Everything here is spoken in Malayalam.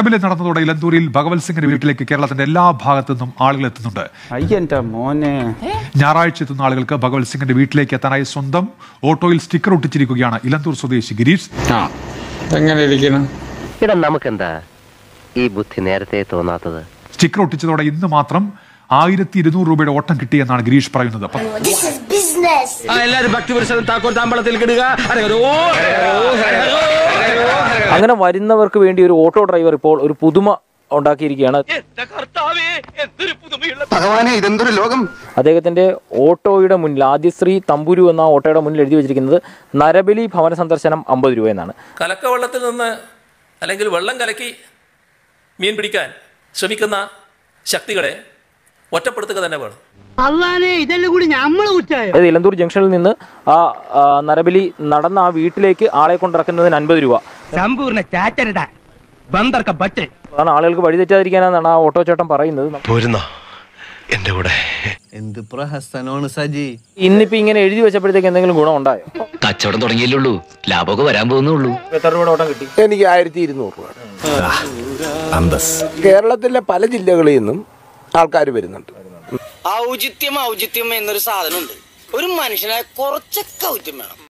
നരബലി നടന്നതോടെ ഇലന്തൂരിൽ ഭഗവത് സിംഗിന്റെ വീട്ടിലേക്ക് കേരളത്തിന്റെ എല്ലാ ഭാഗത്തു നിന്നും ആളുകൾ എത്തുന്നുണ്ട് അയ്യന്റെ മോനെ ഞായറാഴ്ച എത്തുന്ന ആളുകൾക്ക് ഭഗവത് സിംഗിന്റെ വീട്ടിലേക്ക് എത്താനായി സ്വന്തം ഓട്ടോയിൽ സ്റ്റിക്കർ ഒട്ടിച്ചിരിക്കുകയാണ് ഇലന്തൂർ സ്വദേശി ഗിരീഷ് ആ എങ്ങനെ ഇരിക്കണം ഇടാ നമുക്കെന്താ ഈ ബുദ്ധി നേരത്തെ തോന്നാത്തത് സ്റ്റിക്കർ ഒട്ടിച്ചതോടെ ഇന്ന് മാത്രം ആയിരത്തി ഇരുന്നൂറ് രൂപയുടെ ഓട്ടം കിട്ടിയെന്നാണ് ഗിരീഷ് പറയുന്നത് അപ്പം This is business. എല്ലാരും ഭക്തിപുരുഷനും താക്കോൽ താമ്പളത്തിൽ കിടുക അങ്ങനെ വരുന്നവർക്ക് വേണ്ടി ഒരു ഓട്ടോ ഡ്രൈവർ ഇപ്പോൾ ഒരു പുതുമ ഉണ്ടാക്കിയിരിക്കുകയാണ് ഭഗവാനെ ഇതെന്തൊരു ലോകം അദ്ദേഹത്തിന്റെ ഓട്ടോയുടെ മുന്നിൽ ആദ്യശ്രീ തമ്പുരു എന്ന ഓട്ടോയുടെ മുന്നിൽ എഴുതി വെച്ചിരിക്കുന്നത് നരബലി ഭവന സന്ദർശനം അമ്പത് രൂപ എന്നാണ് കലക്കവെള്ളത്തിൽ നിന്ന് അല്ലെങ്കിൽ വെള്ളം കലക്കി മീൻ പിടിക്കാൻ ശ്രമിക്കുന്ന ശക്തികളെ ഒറ്റപ്പെടുത്തുക തന്നെ വേണം അള്ളാനെ ഇതെല്ലാം കൂടി ഞമ്മള് കുറ്റായോ അതായത് ഇലന്തൂർ ജംഗ്ഷനിൽ നിന്ന് ആ ആ, നരബലി നടന്ന ആ വീട്ടിലേക്ക് ആളെ കൊണ്ടിറക്കുന്നതിന് അൻപത് രൂപ സമ്പൂർണ്ണ ചാറ്റരുതാ ബന്ദർക്ക ബച്ചേ അതാണ് ആളുകൾക്ക് വഴി തെറ്റാതിരിക്കാനാണ് ആ ഓട്ടോ ചേട്ടൻ പറയുന്നത് പോരുന്നോ എന്റെ കൂടെ എന്ത് പ്രഹസനമാണ് സജി ഇന്നിപ്പോ ഇങ്ങനെ എഴുതി വെച്ചപ്പോഴത്തേക്ക് എന്തെങ്കിലും ഗുണം ഉണ്ടായോ കച്ചവടം തുടങ്ങിയില്ലുള്ളൂ ലാഭമൊക്കെ വരാൻ പോകുന്നുള്ളൂ എത്ര രൂപയുടെ ഓട്ടം കിട്ടി എനിക്ക് ആയിരത്തി ഇരുന്നൂറ് രൂപ കേരളത്തിലെ പല ജില്ലകളിൽ നിന്നും ആൾക്കാർ വരുന്നുണ്ട് ഔചിത്യം ഔചിത്യം എന്നൊരു സാധനമുണ്ട് ഒരു മനുഷ്യനായ കുറച്ചൊക്കെ ഔചിത്യം വേണം